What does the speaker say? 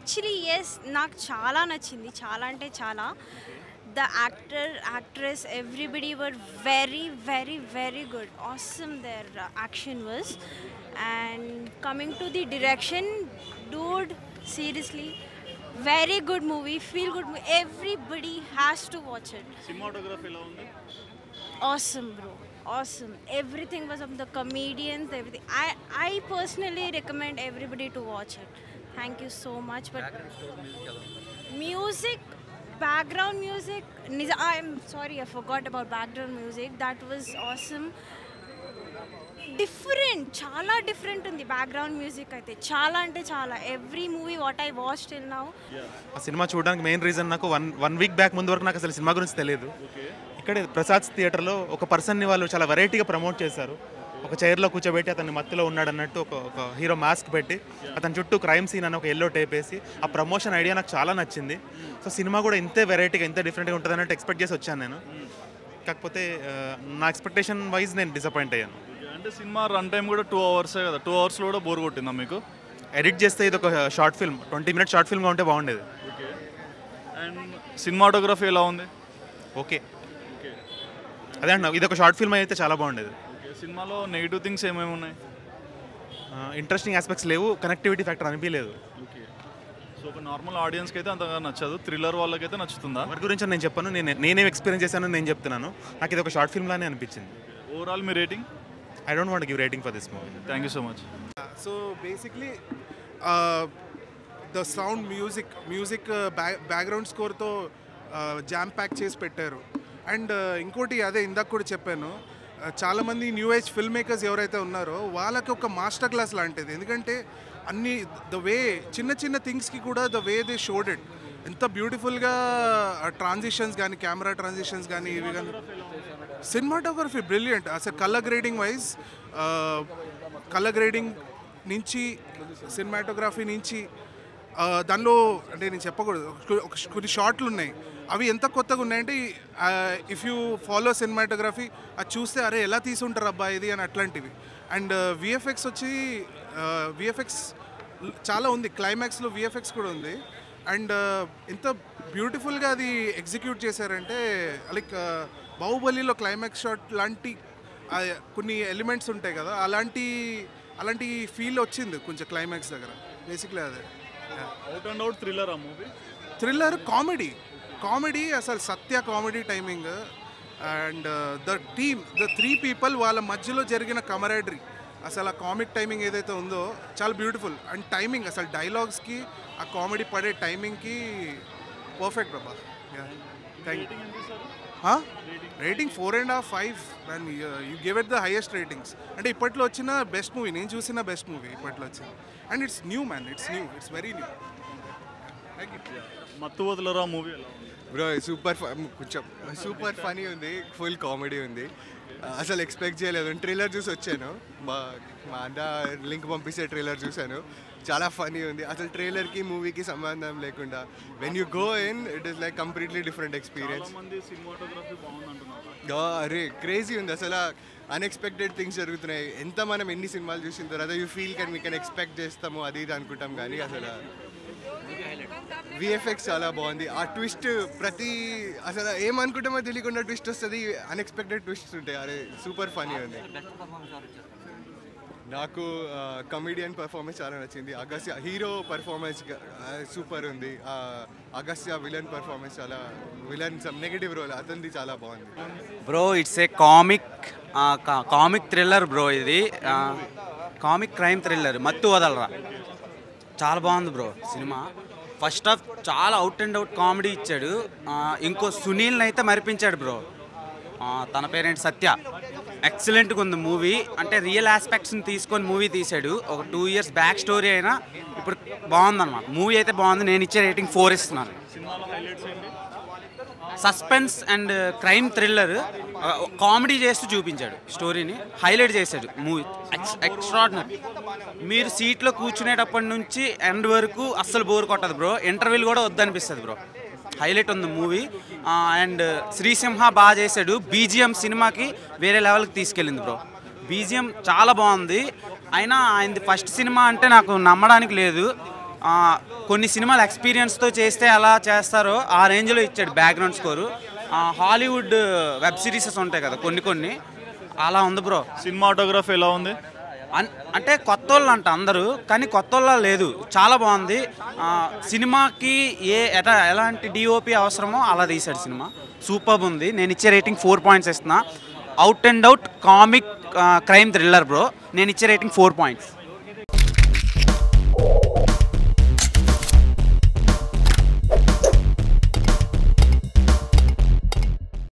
actually yes నాకు చాలా నచ్చింది చాలా అంటే చాలా the actor actress everybody were very very very good awesome their action was and coming to the direction dude seriously very good movie feel good movie everybody has to watch it cinematography ఎలా ఉంది awesome bro awesome everything was of the comedians everything i i personally recommend everybody to watch it thank you so much but music background music Niz- i'm sorry i forgot about background music that was awesome different చాలా different ఉంది background music అయితే చాలా అంటే చాలా every movie what I watch till now ఆ సినిమా చూడడానికి main reason నాకు వన్ వన్ వీక్ బ్యాక్ ముందు వరకు నాకు అసలు సినిమా గురించి తెలియదు ఇక్కడే ప్రసాద్ థియేటర్లో ఒక పర్సన్ని వాళ్ళు చాలా వెరైటీగా ప్రమోట్ చేశారు ఒక చైర్లో కూర్చోబెట్టి అతన్ని మత్తులో ఉన్నాడు అన్నట్టు ఒక ఒక హీరో మాస్క్ పెట్టి అతని చుట్టూ క్రైమ్ సీన్ అని ఒక ఎల్లో టేప్ వేసి ఆ ప్రమోషన్ ఐడియా నాకు చాలా నచ్చింది సో సినిమా కూడా ఇంతే వెరైటీగా ఇంత డిఫరెంట్గా ఉంటుంది అన్నట్టు ఎక్స్పెక్ట్ చేసి వచ్చాను నేను కాకపోతే ఆ, నా ఎక్స్పెక్టేషన్ వైజ్ నేను డిసప్పాయింట్ అయ్యాను అంటే సినిమా రన్ టైం కూడా టూ అవర్సే కదా టూ అవర్స్లో కూడా బోర్ కొట్టిందా మీకు ఎడిట్ చేస్తే ఇది ఒక short film twenty minutes short ఫిల్మ్గా ఉంటే బాగుండేది ఓకే అండ్ సినిమాటోగ్రఫీ ఎలా ఉంది ఓకే అదే అంటున్నా ఇది ఒక షార్ట్ ఫిల్మ్ అయితే చాలా బాగుండేది ఓకే సినిమాలో నెగిటివ్ థింగ్స్ ఏమేమి ఉన్నాయి ఇంట్రెస్టింగ్ ఆస్పెక్ట్స్ లేవు కనెక్టివిటీ ఫ్యాక్టర్ అనిపించలేదు ఓకే సో ఒక నార్మల్ ఆడియన్స్కి అయితే అంతగా నచ్చదు థ్రిల్లర్ వాళ్ళకైతే నచ్చుతుందా ఎవరి గురించి నేను చెప్పాను నేను నేనేం ఎక్స్పీరియన్స్ చేశానో నేను చెప్తున్నాను నాకు ఇది ఒక షార్ట్ ఫిల్మ్ లానే అనిపించింది ఓవరాల్ మీ rating I don't want give rating for this movie thank you so much so basically uh, the sound music music background స్కోర్తో జామ్ ప్యాక్ చేసి పెట్టారు అండ్ ఇంకోటి అదే ఇందాక కూడా చెప్పాను uh, చాలామంది న్యూ ఏజ్ ఫిల్మ్ మేకర్స్ ఎవరైతే ఉన్నారో వాళ్ళకి ఒక మాస్టర్ క్లాస్ లాంటిది ఎందుకంటే అన్ని ద వే చిన్న చిన్న థింగ్స్కి కూడా the way they showed it ఎంత బ్యూటిఫుల్గా ట్రాన్సిషన్స్ కానీ కెమెరా ట్రాన్సిషన్స్ కానీ ఇవి కానీ సినిమాటోగ్రఫీ బ్రిలియంట్ అసలు colour grading wise colour grading నుంచి సినిమాటోగ్రఫీ నుంచి ఆ, దానిలో అంటే నేను చెప్పకూడదు ఒక- ఒక కొన్ని షార్ట్లు ఉన్నాయి అవి ఎంత కొత్తగా ఉన్నాయంటే ఇఫ్ యూ ఫాలో సినిమాటోగ్రఫీ అది చూస్తే అరే ఎలా తీసుంటారు అబ్బా ఇది అని అట్లాంటివి అండ్ విఎఫ్ఎక్స్ వచ్చి విఎఫ్ఎక్స్ చాలా ఉంది క్లైమాక్స్లో విఎఫ్ఎక్స్ కూడా ఉంది అండ్ ఎంత బ్యూటిఫుల్గా అది ఎగ్జిక్యూట్ చేశారంటే లైక్ బాహుబలిలో క్లైమాక్స్ షాట్ లాంటి ఆ, కొన్ని ఎలిమెంట్స్ ఉంటాయి కదా అలాంటి అలాంటి ఫీల్ వచ్చింది కొంచెం క్లైమాక్స్ దగ్గర బేసిక్లీ అదే అవుట్ అండ్ అవుట్ థ్రిల్లర్ ఆ మూవీ థ్రిల్లర్ కామెడీ కామెడీ అసలు Satya comedy timing and the team the three people వాళ్ళ మధ్యలో జరిగిన కమరాడరీ అసలు ఆ కామిక్ టైమింగ్ ఏదైతే ఉందో చాలా బ్యూటిఫుల్ అండ్ టైమింగ్ అసలు డైలాగ్స్కి ఆ కామెడీ పడే టైమింగ్కి పర్ఫెక్ట్ బాబా thank you rating four and half five and you give it the highest ratings అంటే ఇప్పట్లో వచ్చిన బెస్ట్ మూవీ నేను చూసిన బెస్ట్ మూవీ ఇప్పట్లో వచ్చింది and it's new man it's new it's very new thank you Mathu Vadalara movie ఎలా ఉంది బ్రో సూపర్ కొంచెం సూపర్ ఫనీ ఉంది ఫుల్ కామెడీ ఉంది అసలు ఎక్స్పెక్ట్ చేయలేదు ట్రైలర్ చూసి వచ్చాను మా మా అన్న లింక్ పంపిస్తే ట్రైలర్ చూశాను చాలా ఫనీ ఉంది అసలు ట్రైలర్కి మూవీకి సంబంధం లేకుండా when you go in it is like completely different experience చాలా మంది సినిమాటోగ్రఫీ బాగుంది అంటున్నారు అరే క్రేజీ ఉంది అసలు అన్ఎక్స్పెక్టెడ్ థింగ్స్ జరుగుతున్నాయి ఎంత మనం ఎన్ని సినిమాలు చూసిన తర్వాత you feel can we can expect చేస్తాము అది ఇది అనుకుంటాం కానీ అసలు విఎఫ్ఎక్స్ చాలా బాగుంది ఆ ట్విస్ట్ ప్రతి అసలు ఏమనుకుంటామో తెలియకుండా ట్విస్ట్ వస్తుంది అన్ఎక్స్పెక్టెడ్ ట్విస్ట్ ఉంటాయి అరే సూపర్ ఫనీ ఉంది నాకు కమెడియన్ పర్ఫార్మెన్స్ చాలా నచ్చింది అగస్య హీరో పర్ఫార్మెన్స్ సూపర్ ఉంది ఆ, అగస్య విలన్ పర్ఫార్మెన్స్ చాలా విలన్ సమ్ నెగిటివ్ రోల్ అతనిది చాలా బాగుంది bro it's a comic comic thriller bro ఇది comic crime thriller Mathu Vadalara చాలా బాగుంది బ్రో సినిమా ఫస్ట్ హాఫ్ చాలా అవుట్ అండ్ అవుట్ కామెడీ ఇచ్చాడు ఆ, ఇంకో సునీల్ని అయితే మరిపించాడు బ్రో ఆ, తన పేరేంటి సత్య ఎక్సలెంట్గా ఉంది మూవీ అంటే రియల్ ఆస్పెక్ట్స్ని తీసుకొని మూవీ తీశాడు ఒక టూ ఇయర్స్ బ్యాక్ స్టోరీ అయినా ఇప్పుడు బాగుందన్నమాట మూవీ అయితే బాగుంది నేను ఇచ్చే రేటింగ్ ఫోర్ ఇస్తున్నాను సినిమాలో హైలైట్స్ ఏంటి suspense and crime thriller comedy చేస్తూ చూపించాడు స్టోరీని హైలైట్ చేశాడు మూవీ ఎక్స్ట్రాడినరీ మీరు సీట్లో కూర్చునేటప్పటి నుంచి ఎండ్ వరకు అస్సలు బోర్ కొట్టదు బ్రో ఇంటర్వ్యూలు కూడా వద్దనిపిస్తుంది బ్రో హైలైట్ ఉంది మూవీ అండ్ శ్రీసింహ బాగా చేశాడు బీజిఎం సినిమాకి వేరే లెవెల్కి తీసుకెళ్ళింది బ్రో బీజిఎం చాలా బాగుంది అయినా ఆయనది ఫస్ట్ సినిమా అంటే నాకు నమ్మడానికి లేదు ఆ, కొన్ని సినిమాలు ఎక్స్పీరియన్స్తో చేస్తే ఎలా చేస్తారో ఆ రేంజ్లో ఇచ్చాడు background score Hollywood web series ఉంటాయి కదా కొన్ని కొన్ని అలా ఉంది బ్రో సినిమాటోగ్రఫీ ఎలా ఉంది అన్- అంటే కొత్త వాళ్ళు అంట అందరూ కానీ కొత్త వాళ్ళ లేదు చాలా బాగుంది ఆ, సినిమాకి ఏ ఎట ఎలాంటి డిఓపి అవసరమో అలా తీశాడు సినిమా సూపర్ ఉంది నేను ఇచ్చే రేటింగ్ ఫోర్ పాయింట్స్ ఇస్తున్నా out and out comic crime thriller bro నేను ఇచ్చే రేటింగ్ ఫోర్ పాయింట్స్